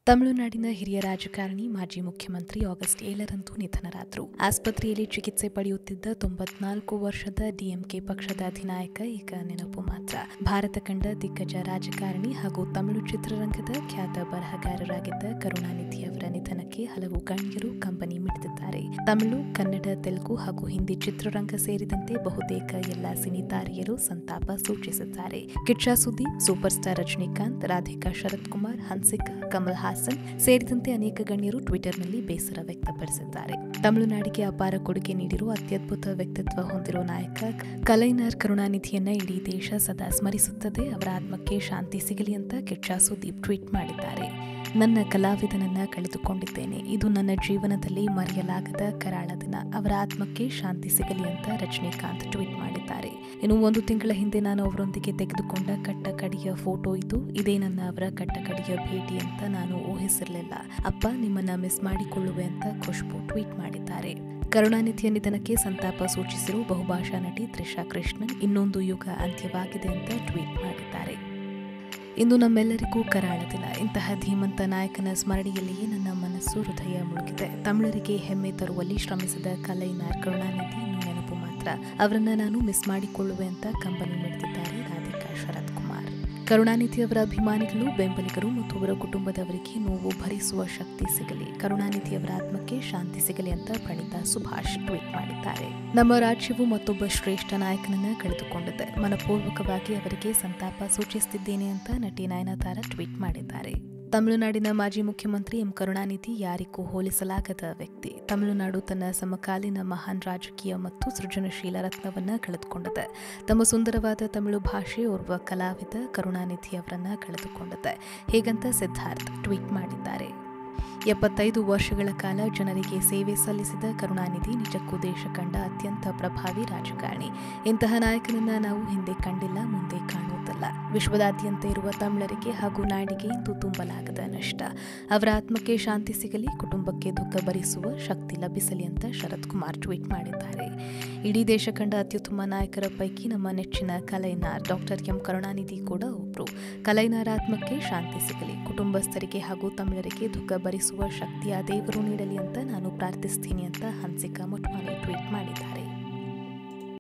ತಮಿಳುನಾಡಿನ ಹಿರಿಯ ರಾಜಕಾರಣಿ ಮಾಜಿ ಮುಖ್ಯಮಂತ್ರಿ ಆಗಸ್ಟ್ ಏಳರಂದು ನಿಧನರಾದರು ಆಸ್ಪತ್ರೆಯಲ್ಲಿ ಚಿಕಿತ್ಸೆ ಪಡೆಯುತ್ತಿದ್ದ ತೊಂಬತ್ನಾಲ್ಕು ವರ್ಷದ ಡಿಎಂಕೆ ಪಕ್ಷದ ಅಧಿನಾಯಕ ಈಗ ನೆನಪು ಮಾತ್ರ ಭಾರತ ಕಂಡ ದಿಗ್ಗಜ ರಾಜಕಾರಣಿ ಹಾಗೂ ತಮಿಳು ಚಿತ್ರರಂಗದ ಖ್ಯಾತ ಬರಹಗಾರರಾಗಿದ್ದ ಕರುಣಾನಿಧಿ ಅವರ ನಿಧನಕ್ಕೆ ಹಲವು ಗಣ್ಯರು ಕಂಬನಿ ಮಿಡಿದಿದ್ದಾರೆ ತಮಿಳು ಕನ್ನಡ ತೆಲುಗು ಹಾಗೂ ಹಿಂದಿ ಚಿತ್ರರಂಗ ಸೇರಿದಂತೆ ಬಹುತೇಕ ಎಲ್ಲ ಸಿನಿ ತಾರೆಯರು ಸಂತಾಪ ಸೂಚಿಸಿದ್ದಾರೆ ಕಿಚ್ಚ ಸುದೀಪ್ ಸೂಪರ್ ಸ್ಟಾರ್ ರಜನಿಕಾಂತ್ ರಾಧಿಕಾ ಶರತ್ ಕುಮಾರ್ ಹನ್ಸಿಕಾ ಕಮಲ್ ಹಾಸನ್ ಸೇರಿದಂತೆ ಅನೇಕ ಗಣ್ಯರು ಟ್ವಿಟರ್ನಲ್ಲಿ ಬೇಸರ ವ್ಯಕ್ತಪಡಿಸಿದ್ದಾರೆ ತಮಿಳುನಾಡಿಗೆ ಅಪಾರ ಕೊಡುಗೆ ನೀಡಿರುವ ಅತ್ಯದ್ಭುತ ವ್ಯಕ್ತಿತ್ವ ಹೊಂದಿರುವ ನಾಯಕ ಕಲೈನರ್ ಕರುಣಾನಿಧಿಯನ್ನ ಇಡೀ ದೇಶ ಸದಾ ಸ್ಮರಿಸುತ್ತದೆ ಅವರ ಆತ್ಮಕ್ಕೆ ಶಾಂತಿ ಸಿಗಲಿ ಅಂತ ಕಿಚ್ಚ ಸುದೀಪ್ ಟ್ವೀಟ್ ಮಾಡಿದ್ದಾರೆ ನನ್ನ ಕಲಾವಿದನನ್ನ ಕಳೆದುಕೊಂಡಿದ್ದೇನೆ ಇದು ನನ್ನ ಜೀವನದಲ್ಲಿ ಮರೆಯಲಾಗದ ಕರಾಳ ದಿನ ಅವರ ಆತ್ಮಕ್ಕೆ ಶಾಂತಿ ಸಿಗಲಿ ಅಂತ ರಜನಿಕಾಂತ್ ಟ್ವೀಟ್ ಮಾಡಿದ್ದಾರೆ ಇನ್ನು ಒಂದು ತಿಂಗಳ ಹಿಂದೆ ನಾನು ಅವರೊಂದಿಗೆ ತೆಗೆದುಕೊಂಡ ಕಟ್ಟ ಕಡಿಯ ಫೋಟೋ ಇದು ಇದೇ ನನ್ನ ಅವರ ಕಟ್ಟ ಕಡಿಯ ಭೇಟಿ ಅಂತ ನಾನು ಊಹಿಸಿರಲಿಲ್ಲ ಅಪ್ಪ ನಿಮ್ಮನ್ನ ಮಿಸ್ ಮಾಡಿಕೊಳ್ಳುವೆ ಅಂತ ಖುಷ್ಬು ಟ್ವೀಟ್ ಮಾಡಿದ್ದಾರೆ ಕರುಣಾನಿಧಿಯ ನಿಧನಕ್ಕೆ ಸಂತಾಪ ಸೂಚಿಸಿರುವ ಬಹುಭಾಷಾ ನಟಿ ತ್ರಿಷಾ ಕೃಷ್ಣನ್ ಇನ್ನೊಂದು ಯುಗ ಅಂತ್ಯವಾಗಿದೆ ಅಂತ ಟ್ವೀಟ್ ಮಾಡಿದ್ದಾರೆ ಇಂದು ನಮ್ಮೆಲ್ಲರಿಗೂ ಕರಾಳ ದಿನ ಇಂತಹ ಧೀಮಂತ ನಾಯಕನ ಸ್ಮರಣೆಯಲ್ಲಿಯೇ ನನ್ನ ಮನಸ್ಸು ಹೃದಯ ಮುಳುಗಿದೆ ತಮಿಳರಿಗೆ ಹೆಮ್ಮೆ ತರುವಲ್ಲಿ ಶ್ರಮಿಸಿದ ಕಲೈನಾರ್ ಕರುಣಾನಿಧಿ ಇನ್ನು ನೆನಪು ಮಾತ್ರ ಅವರನ್ನ ನಾನು ಮಿಸ್ ಮಾಡಿಕೊಳ್ಳುವೆ ಅಂತ ಕಂಬನಿ ಮಿಡಿದಿದ್ದಾರೆ ರಾಧಿಕಾ ಶರತ್ ಕುಮಾರ್ ಕರುಣಾನಿಧಿ ಅವರ ಅಭಿಮಾನಿಗಳು ಬೆಂಬಲಿಗರು ಮತ್ತು ಅವರ ಕುಟುಂಬದವರಿಗೆ ನೋವು ಭರಿಸುವ ಶಕ್ತಿ ಸಿಗಲಿ ಕರುಣಾನಿಧಿ ಅವರ ಆತ್ಮಕ್ಕೆ ಶಾಂತಿ ಸಿಗಲಿ ಅಂತ ಪ್ರಣೀತಾ ಸುಭಾಷ್ ಟ್ವೀಟ್ ಮಾಡಿದ್ದಾರೆ ನಮ್ಮ ರಾಜ್ಯವು ಮತ್ತೊಬ್ಬ ಶ್ರೇಷ್ಠ ನಾಯಕನನ್ನ ಕಳೆದುಕೊಂಡಿದೆ ಮನಪೂರ್ವಕವಾಗಿ ಅವರಿಗೆ ಸಂತಾಪ ಸೂಚಿಸುತ್ತಿದ್ದೇನೆ ಅಂತ ನಟಿ ನಯನತಾರ ಟ್ವೀಟ್ ಮಾಡಿದ್ದಾರೆ ತಮಿಳುನಾಡಿನ ಮಾಜಿ ಮುಖ್ಯಮಂತ್ರಿ ಎಂ ಕರುಣಾನಿಧಿ ಯಾರಿಗೂ ಹೋಲಿಸಲಾಗದ ವ್ಯಕ್ತಿ ತಮಿಳುನಾಡು ತನ್ನ ಸಮಕಾಲೀನ ಮಹಾನ್ ರಾಜಕೀಯ ಮತ್ತು ಸೃಜನಶೀಲ ರತ್ನವನ್ನ ಕಳೆದುಕೊಂಡಿದೆ ತಮ್ಮ ಸುಂದರವಾದ ತಮಿಳು ಭಾಷೆ ಓರ್ವ ಕಲಾವಿದ ಕರುಣಾನಿಧಿ ಅವರನ್ನ ಕಳೆದುಕೊಂಡಿದೆ ಹೀಗಂತ ಸಿದ್ಧಾರ್ಥ್ ಟ್ವೀಟ್ ಮಾಡಿದ್ದಾರೆ ಎಪ್ಪತ್ತೈದು ವರ್ಷಗಳ ಕಾಲ ಜನರಿಗೆ ಸೇವೆ ಸಲ್ಲಿಸಿದ ಕರುಣಾನಿಧಿ ನಿಜಕ್ಕೂ ದೇಶ ಕಂಡ ಅತ್ಯಂತ ಪ್ರಭಾವಿ ರಾಜಕಾರಣಿ ಇಂತಹ ನಾಯಕನನ್ನ ನಾವು ಹಿಂದೆ ಕಂಡಿಲ್ಲ ಮುಂದೆ ಕಾಣುವುದಿಲ್ಲ ವಿಶ್ವದಾದ್ಯಂತ ಇರುವ ತಮಿಳರಿಗೆ ಹಾಗೂ ನಾಡಿಗೆ ಇಂದು ತುಂಬಲಾಗದ ನಷ್ಟ ಅವರ ಆತ್ಮಕ್ಕೆ ಶಾಂತಿ ಸಿಗಲಿ ಕುಟುಂಬಕ್ಕೆ ದುಃಖ ಭರಿಸುವ ಶಕ್ತಿ ಲಭಿಸಲಿ ಅಂತ ಶರತ್ ಕುಮಾರ್ ಟ್ವೀಟ್ ಮಾಡಿದ್ದಾರೆ ಇಡೀ ದೇಶ ಕಂಡ ಅತ್ಯುತ್ತಮ ನಾಯಕರ ಪೈಕಿ ನಮ್ಮ ನೆಚ್ಚಿನ ಕಲೈನಾರ್ ಡಾಕ್ಟರ್ ಎಂ ಕರುಣಾನಿಧಿ ಕೂಡ ಒಬ್ರು ಕಲೈನಾರ್ ಆತ್ಮಕ್ಕೆ ಶಾಂತಿ ಸಿಗಲಿ ಕುಟುಂಬಸ್ಥರಿಗೆ ಹಾಗೂ ತಮಿಳರಿಗೆ ದುಃಖ ಭರಿಸುವ ಶಕ್ತಿಯ ದೇವರು ನೀಡಲಿ ಅಂತ ನಾನು ಪ್ರಾರ್ಥಿಸ್ತೀನಿ ಅಂತ ಹನ್ಸಿಕಾ ಮೊಟ್ಮಾನಿ ಟ್ವೀಟ್ ಮಾಡಿದ್ದಾರೆ